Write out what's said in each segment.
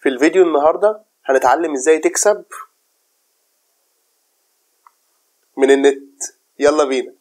في الفيديو النهارده هنتعلم ازاي تكسب من النت يلا بينا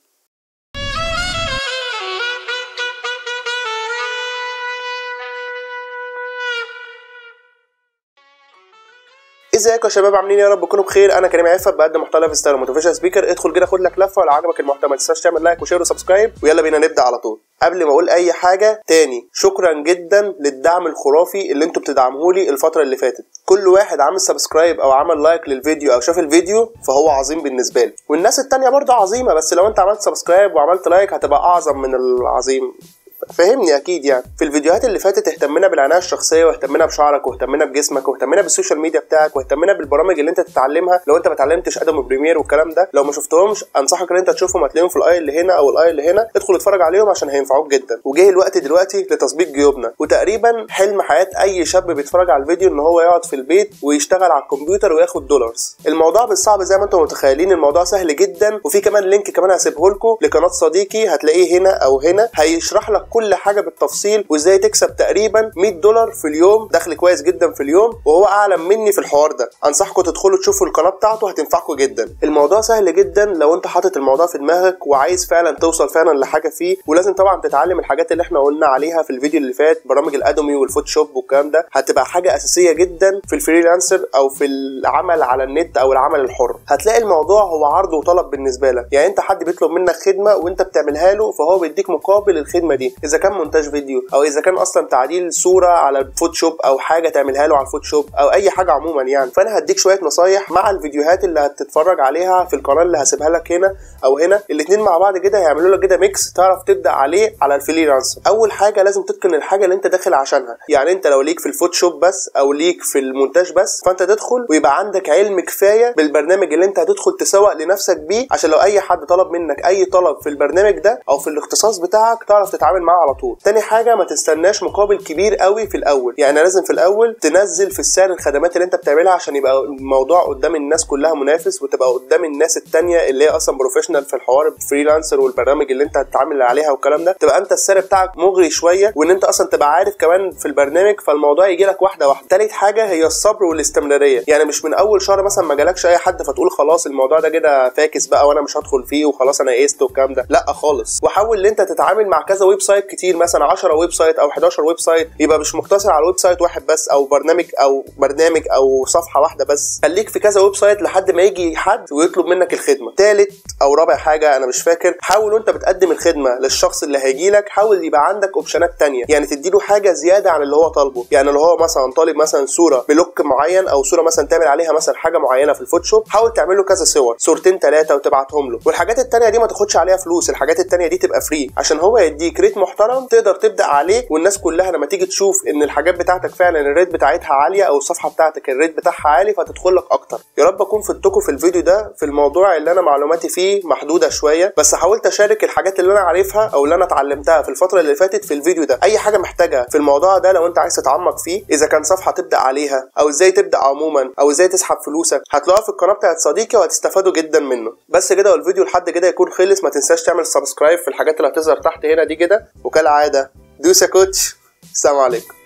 ازيكم يا شباب عاملين إيه؟ يا رب تكونوا بخير انا كريم عفت بقدم محتوى لايف ستايل موتيفيشن سبيكر ادخل كده خد لك لفه ولو عجبك المحتوى ما تنساش تعمل لايك وشير وسبسكرايب ويلا بينا نبدا على طول قبل ما اقول اي حاجه تاني شكرا جدا للدعم الخرافي اللي انتوا بتدعموه لي الفتره اللي فاتت كل واحد عامل سبسكرايب او عمل لايك للفيديو او شاف الفيديو فهو عظيم بالنسبه لي والناس التانية برضه عظيمه بس لو انت عملت سبسكرايب وعملت لايك هتبقى اعظم من العظيم فهمني اكيد يعني في الفيديوهات اللي فاتت اهتمنا بالعنايه الشخصيه واهتمنا بشعرك واهتمنا بجسمك واهتمنا بالسوشيال ميديا بتاعك واهتمنا بالبرامج اللي انت تتعلمها لو انت ما اتعلمتش ادوبي بريمير والكلام ده لو ما شفتهمش انصحك ان انت تشوفهم هتلاقيهم في الاي اللي هنا او الاي اللي هنا ادخل اتفرج عليهم عشان هينفعوك جدا وجه الوقت دلوقتي لتظبيط جيوبنا وتقريبا حلم حياه اي شاب بيتفرج على الفيديو ان هو يقعد في البيت ويشتغل على الكمبيوتر وياخد دولارز الموضوع مش صعب زي ما انتم متخيلين الموضوع سهل جدا وفي كمان لينك كمان هسيبه لكم لقناه صديقي هتلاقيه هنا او هنا هيشرح لك كل حاجه بالتفصيل وازاي تكسب تقريبا 100 دولار في اليوم دخل كويس جدا في اليوم وهو اعلم مني في الحوار ده انصحكم تدخلوا تشوفوا القناه بتاعته هتنفعكم جدا الموضوع سهل جدا لو انت حاطط الموضوع في دماغك وعايز فعلا توصل فعلا لحاجه فيه ولازم طبعا تتعلم الحاجات اللي احنا قلنا عليها في الفيديو اللي فات برامج الادومي والفوتوشوب والكلام ده هتبقى حاجه اساسيه جدا في الفريلانسر او في العمل على النت او العمل الحر هتلاقي الموضوع هو عرض وطلب بالنسبه لك يعني انت حد بيطلب منك خدمه وانت بتعملها له فهو بيديك مقابل الخدمه دي اذا كان مونتاج فيديو او اذا كان اصلا تعديل صوره على الفوتوشوب او حاجه تعملها له على الفوتوشوب او اي حاجه عموما يعني فانا هديك شويه نصايح مع الفيديوهات اللي هتتفرج عليها في القناه اللي هسيبها لك هنا او هنا الاثنين مع بعض كده هيعملوا لك كده ميكس تعرف تبدا عليه على الفريلانسر اول حاجه لازم تتقن الحاجه اللي انت داخل عشانها يعني انت لو ليك في الفوتوشوب بس او ليك في المونتاج بس فانت تدخل ويبقى عندك علم كفايه بالبرنامج اللي انت هتدخل تسوق لنفسك بيه عشان لو اي حد طلب منك اي طلب في البرنامج ده او في الاختصاص بتاعك تعرف تتعامل معاه على طول تاني حاجه ما تستناش مقابل كبير قوي في الاول يعني لازم في الاول تنزل في السعر الخدمات اللي انت بتعملها عشان يبقى الموضوع قدام الناس كلها منافس وتبقى قدام الناس التانية اللي هي اصلا بروفيشنال في الحوار الفريلانسر والبرامج اللي انت هتتعامل عليها والكلام ده تبقى انت السعر بتاعك مغري شويه وان انت اصلا تبقى عارف كمان في البرنامج فالموضوع يجي لك واحده واحده تالت حاجه هي الصبر والاستمراريه يعني مش من اول شهر مثلا ما جالكش اي حد فتقول خلاص الموضوع ده كده فاكس بقى وانا مش هدخل فيه وخلاص انا قست والكلام ده لا خالص وحاول ان انت تتعامل مع كذا ويب سايت كتير مثلا 10 ويب سايت او 11 ويب سايت يبقى مش مقتصر على ويب سايت واحد بس او برنامج او برنامج او صفحه واحده بس خليك في كذا ويب سايت لحد ما يجي حد ويطلب منك الخدمه تالت او رابع حاجه انا مش فاكر حاول وانت بتقدم الخدمه للشخص اللي هيجي لك حاول يبقى عندك اوبشنات تانية يعني تديله حاجه زياده عن اللي هو طالبه يعني لو هو مثلا طالب مثلا صوره بلوك معين او صوره مثلا تعمل عليها مثلا حاجه معينه في الفوتوشوب حاول تعمل له كذا صور صورتين ثلاثه وتبعتهم له والحاجات التانية دي ما تاخدش عليها فلوس الحاجات التانية دي تبقى فري عشان هو يديك ريت محترم تقدر تبدا عليه والناس كلها لما تيجي تشوف ان الحاجات بتاعتك فعلا الريت بتاعتها عاليه او الصفحه بتاعتك الريت بتاعها عالي فتدخل لك اكتر يا رب اكون فدتكم في الفيديو ده في الموضوع اللي انا معلوماتي فيه محدوده شويه بس حاولت اشارك الحاجات اللي انا عارفها او اللي انا اتعلمتها في الفتره اللي فاتت في الفيديو ده اي حاجه محتاجها في الموضوع ده لو انت عايز تتعمق فيه اذا كان صفحه تبدا عليها او ازاي تبدا عموما او ازاي تسحب فلوسك هتلاقوها في القناه بتاعت صديقي وهتستفادوا جدا منه بس كده والفيديو لحد كده يكون خلص ما تنساش تعمل سبسكرايب في الحاجات اللي هتظهر تحت هنا دي كده وكالعاده دوس يا كوتش السلام عليكم